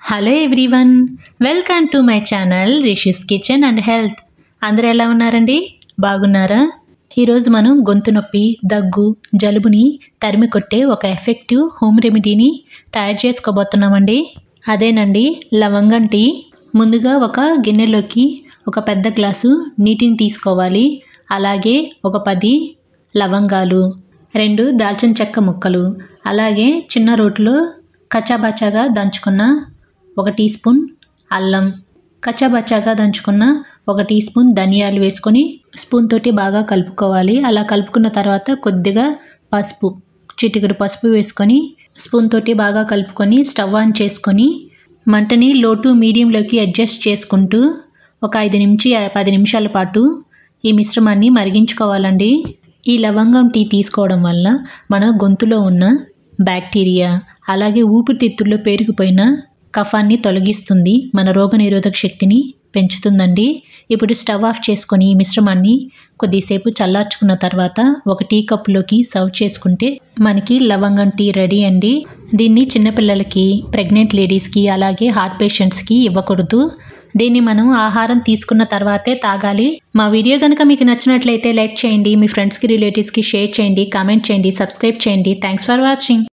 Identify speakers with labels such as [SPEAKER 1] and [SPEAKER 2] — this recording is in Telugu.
[SPEAKER 1] hello everyone welcome to my channel Rishi's kitchen and health అందరూ ఎలా ఉన్నారండి బాగున్నారా ఈరోజు మనం గొంతు నొప్పి దగ్గు జలుబుని తరిమి కొట్టే ఒక ఎఫెక్టివ్ హోమ్ రెమెడీని తయారు చేసుకోబోతున్నామండి అదేనండి లవంగం టీ ముందుగా ఒక గిన్నెలోకి ఒక పెద్ద గ్లాసు నీటిని తీసుకోవాలి అలాగే ఒక పది లవంగాలు రెండు దాల్చిన చెక్క ముక్కలు అలాగే చిన్న రోట్లో కచ్చాబచ్చాగా దంచుకున్న ఒక టీ స్పూన్ అల్లం కచ్చాబచ్చాగా దంచుకున్న ఒక టీ స్పూన్ ధనియాలు వేసుకొని స్పూన్ తోటి బాగా కలుపుకోవాలి అలా కలుపుకున్న తర్వాత కొద్దిగా పసుపు చిటికెడు పసుపు వేసుకొని స్పూన్ తోటి బాగా కలుపుకొని స్టవ్ ఆన్ చేసుకొని మంటని లో టు మీడియంలోకి అడ్జస్ట్ చేసుకుంటూ ఒక ఐదు నుంచి పది నిమిషాల పాటు ఈ మిశ్రమాన్ని మరిగించుకోవాలండి ఈ లవంగం టీ తీసుకోవడం వల్ల మన గొంతులో ఉన్న బ్యాక్టీరియా అలాగే ఊపిరితిత్తుల్లో పేరుకుపోయిన కఫాన్ని తొలగిస్తుంది మన రోగనిరోధక శక్తిని పెంచుతుందండి ఇప్పుడు స్టవ్ ఆఫ్ చేసుకొని ఈ మిశ్రమాన్ని కొద్దిసేపు చల్లార్చుకున్న తర్వాత ఒక టీ కప్పులోకి సర్వ్ చేసుకుంటే మనకి లవంగం టీ రెడీ అండి దీన్ని చిన్నపిల్లలకి ప్రెగ్నెంట్ లేడీస్కి అలాగే హార్ట్ పేషెంట్స్కి ఇవ్వకూడదు దీన్ని మనం ఆహారం తీసుకున్న తర్వాతే తాగాలి మా వీడియో కనుక మీకు నచ్చినట్లయితే లైక్ చేయండి మీ ఫ్రెండ్స్కి రిలేటివ్స్కి షేర్ చేయండి కామెంట్ చేయండి సబ్స్క్రైబ్ చేయండి థ్యాంక్స్ ఫర్ వాచింగ్